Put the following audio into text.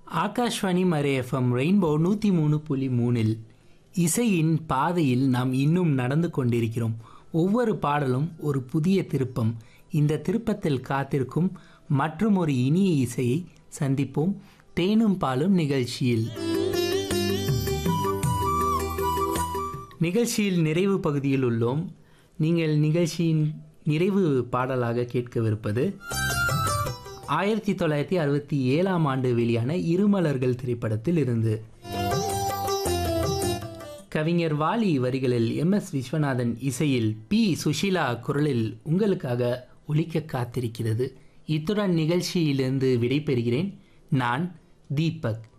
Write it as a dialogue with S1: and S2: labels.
S1: Akashvani மரே FM rainbow நூற்றி மூணு புள்ளி மூணில் இசையின் பாதையில் நாம் இன்னும் நடந்து கொண்டிருக்கிறோம் ஒவ்வொரு பாடலும் ஒரு புதிய திருப்பம் இந்த திருப்பத்தில் காத்திருக்கும் மற்றும் ஒரு இனிய இசையை சந்திப்போம் தேனும் பாலும் நிகழ்ச்சியில் நிகழ்ச்சியில் நிறைவு பகுதியில் உள்ளோம் நீங்கள் நிகழ்ச்சியின் நிறைவு பாடலாக கேட்கவிருப்பது ஆயிரத்தி தொள்ளாயிரத்தி அறுபத்தி ஏழாம் ஆண்டு வெளியான இருமலர்கள் திரைப்படத்தில் இருந்து கவிஞர் வாலி வரிகளில் எம் எஸ் விஸ்வநாதன் இசையில் பி சுஷீலா குரலில் உங்களுக்காக ஒலிக்க காத்திருக்கிறது இத்துடன் நிகழ்ச்சியிலிருந்து விடைபெறுகிறேன் நான் தீபக்